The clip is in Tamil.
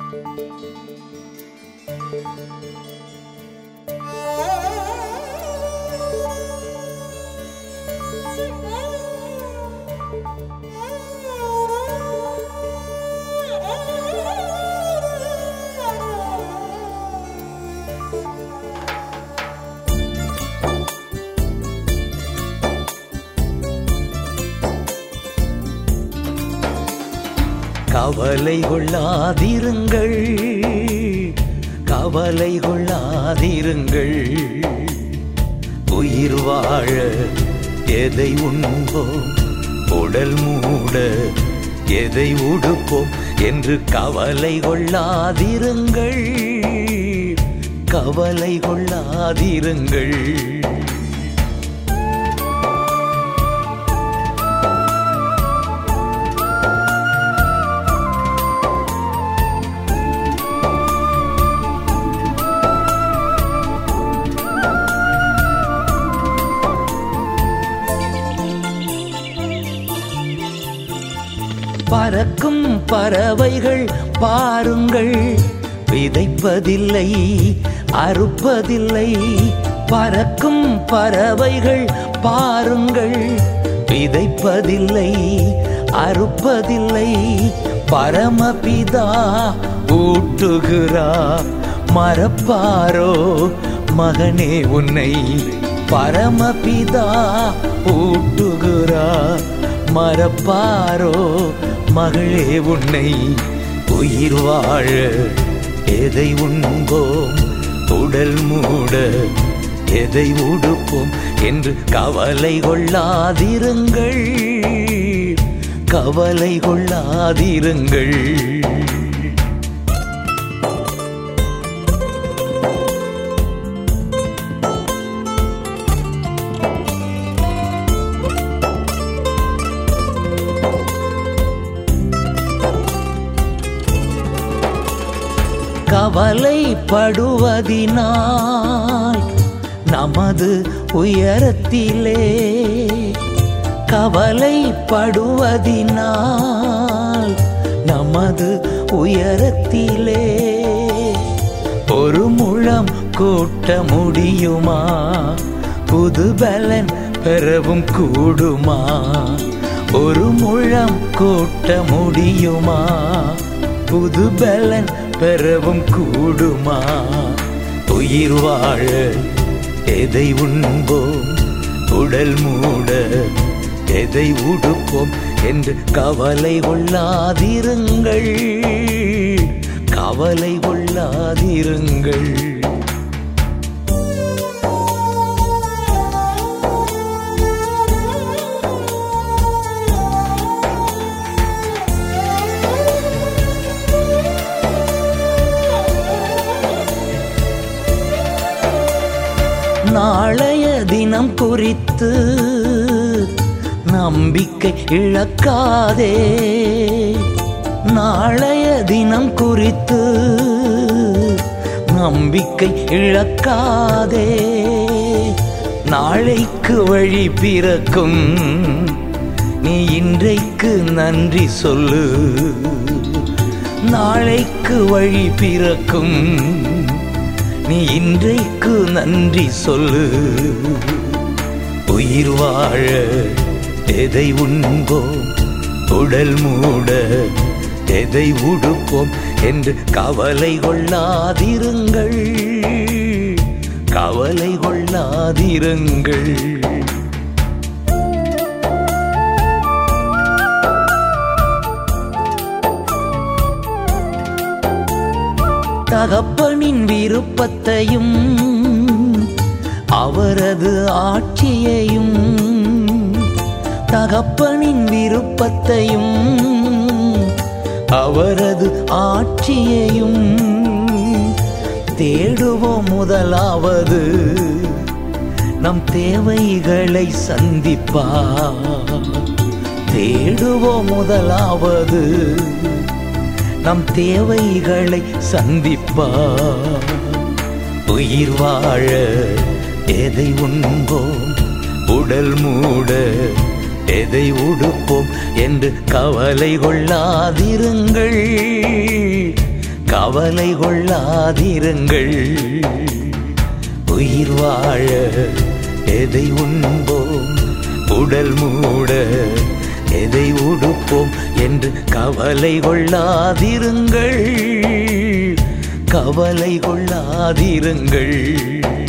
கவலை கொள்ளாதிருங்கள் கவலை கொள்ளாதிருங்கள் உயிர் வாழ எதை உண்போம் உடல் மூட எதை உடுப்போம் என்று கவலை கொள்ளாதிருங்கள் கவலை கொள்ளாதிருங்கள் பறக்கும் பறவைகள் பாருங்கள் விதைப்பதில்லை அறுப்பதில்லை பறக்கும் பறவைகள் பாருங்கள் விதைப்பதில்லை அறுப்பதில்லை பரமபிதா ஊட்டுகிறா மறப்பாரோ மகனே உன்னை பரமபிதா ஊட்டுகிறா மறப்பாரோ மகளே உன்னை உயிர் வாழ எதை உண்போம் உடல் மூட எதை உடுப்போம் என்று கவலை கொள்ளாதிருங்கள் கவலை கொள்ளாதிருங்கள் கவலைப்படுவதினால் நமது உயரத்திலே கவலைப்படுவதினால் நமது உயரத்திலே ஒரு முழம் கூட்ட முடியுமா புது பலன் பெறவும் கூடுமா ஒரு முழம் கூட்ட முடியுமா புது பலன் பெறவும் கூடுமா உயிர் வாழ எதை உண்போம் உடல் மூட எதை உடுப்போம் என்று கவலை கொள்ளாதிருங்கள் கவலை கொள்ளாதிருங்கள் நாளைய தினம் குறித்து நம்பிக்கை இழக்காதே நாளைய தினம் குறித்து நம்பிக்கை இழக்காதே நாளைக்கு வழி பிறக்கும் நீ இன்றைக்கு நன்றி சொல்லு நாளைக்கு வழி பிறக்கும் நீ இன்றைக்கு நன்றி சொல்லு உயிர் வாழ எதை உண்போம் உடல் மூட எதை உடுப்போம் என்று கவலை கொள்ளாதிருங்கள் கவலை கொள்ளாதிருங்கள் தகப்பனின் விருப்பத்தையும் அவரது ஆட்சியையும் தகப்பனின் விருப்பத்தையும் அவரது ஆட்சியையும் தேடுவோம் முதலாவது நம் தேவைகளை சந்திப்பா தேடுவோம் முதலாவது நம் தேவைகளை சந்திப்பா உயிர் வாழ எதை உண்போம் உடல் மூட எதை உடுப்போம் என்று கவலை கொள்ளாதிருங்கள் கவலை கொள்ளாதிருங்கள் உயிர் வாழ எதை உண்போம் உடல் மூட எதை உடுப்போம் என்று கவலை கொள்ளாதிருங்கள் கவலை கொள்ளாதிருங்கள்